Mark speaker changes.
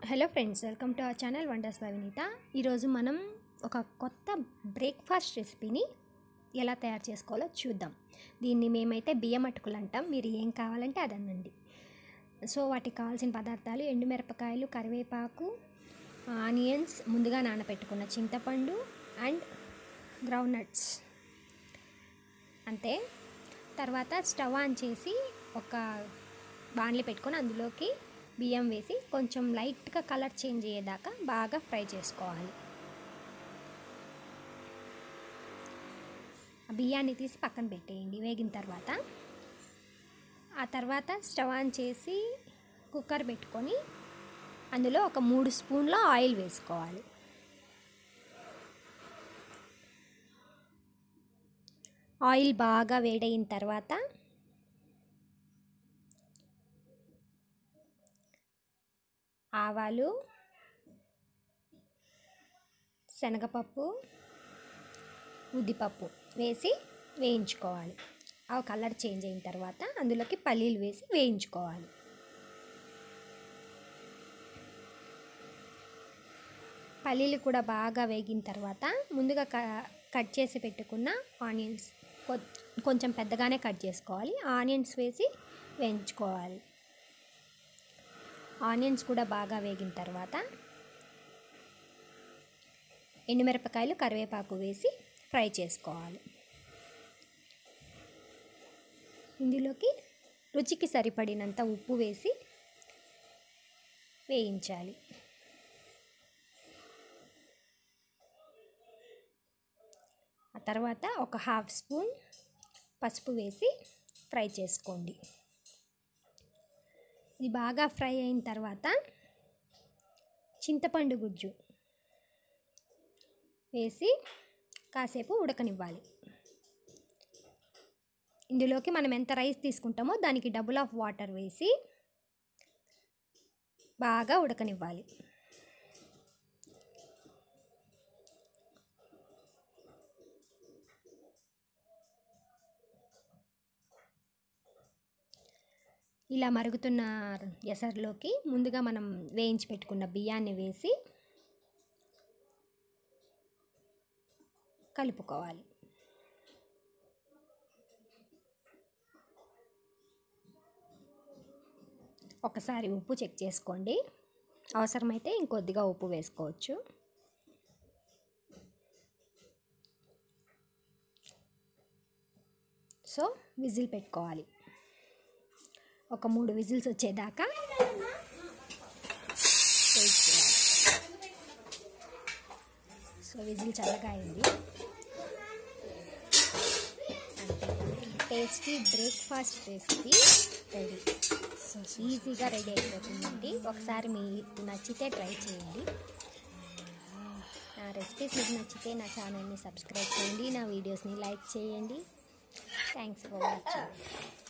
Speaker 1: hello friends welcome to our channel wonders by Vineetha ఈరోజు మనం ఒక కొత్త బ్రేక్ఫాస్ట్ రెసిపీని ఎలా తయారు చేసుకోవాలో చూద్దాం దీన్ని మేమైతే బియ్యం అటుకులు అంటాం మీరు ఏం కావాలంటే అది అనండి సో వాటికి కావాల్సిన పదార్థాలు ఎండుమిరపకాయలు కరివేపాకు ఆనియన్స్ ముందుగా నానబెట్టుకున్న చింతపండు అండ్ గ్రౌండ్ నట్స్ అంతే తర్వాత స్టవ్ ఆన్ చేసి ఒక బాణలి పెట్టుకొని అందులోకి బియ్యం వేసి కొంచెం లైట్గా కలర్ చేంజ్ అయ్యేదాకా బాగా ఫ్రై చేసుకోవాలి ఆ బియ్యాన్ని తీసి పక్కన పెట్టేయండి వేగిన తర్వాత ఆ తర్వాత స్టవ్ ఆన్ చేసి కుక్కర్ పెట్టుకొని అందులో ఒక మూడు స్పూన్ల ఆయిల్ వేసుకోవాలి ఆయిల్ బాగా వేడైన తర్వాత ఆవాలు శనగపప్పు ఉద్దిపప్పు వేసి వేయించుకోవాలి ఆ కలర్ చేంజ్ అయిన తర్వాత అందులోకి పల్లీలు వేసి వేయించుకోవాలి పల్లీలు కూడా బాగా వేగిన తర్వాత ముందుగా కట్ చేసి పెట్టుకున్న ఆనియన్స్ కొంచెం పెద్దగానే కట్ చేసుకోవాలి ఆనియన్స్ వేసి వేయించుకోవాలి ఆనియన్స్ కూడా బాగా వేగిన తర్వాత ఎండుమిరపకాయలు కరివేపాకు వేసి ఫ్రై చేసుకోవాలి ఇందులోకి రుచికి సరిపడినంత ఉప్పు వేసి వేయించాలి ఆ తర్వాత ఒక హాఫ్ స్పూన్ పసుపు వేసి ఫ్రై చేసుకోండి ఇది బాగా ఫ్రై అయిన తర్వాత చింతపండు గుజ్జు వేసి కాసేపు ఉడకనివ్వాలి ఇందులోకి మనం ఎంత రైస్ తీసుకుంటామో దానికి డబుల్ ఆఫ్ వాటర్ వేసి బాగా ఉడకనివ్వాలి ఇలా మరుగుతున్న ఎసరులోకి ముందుగా మనం వేయించి పెట్టుకున్న బియ్యాన్ని వేసి కలుపుకోవాలి ఒకసారి ఉప్పు చెక్ చేసుకోండి అవసరమైతే ఇంకొద్దిగా ఉప్పు వేసుకోవచ్చు సో విజిల్ పెట్టుకోవాలి ఒక మూడు విజిల్స్ వచ్చేదాకా వెయిట్ చేయాలి సో విజిల్ చల్లగా అయింది tasty breakfast recipe ready so ఈజీగా రెడీ అయిపోతుందండి ఒకసారి మీకు నచ్చితే ట్రై చేయండి నా రెసిపీస్ మీకు నచ్చితే నా ఛానల్ని సబ్స్క్రైబ్ చేయండి నా వీడియోస్ని లైక్ చేయండి థ్యాంక్స్ ఫర్ వాచింగ్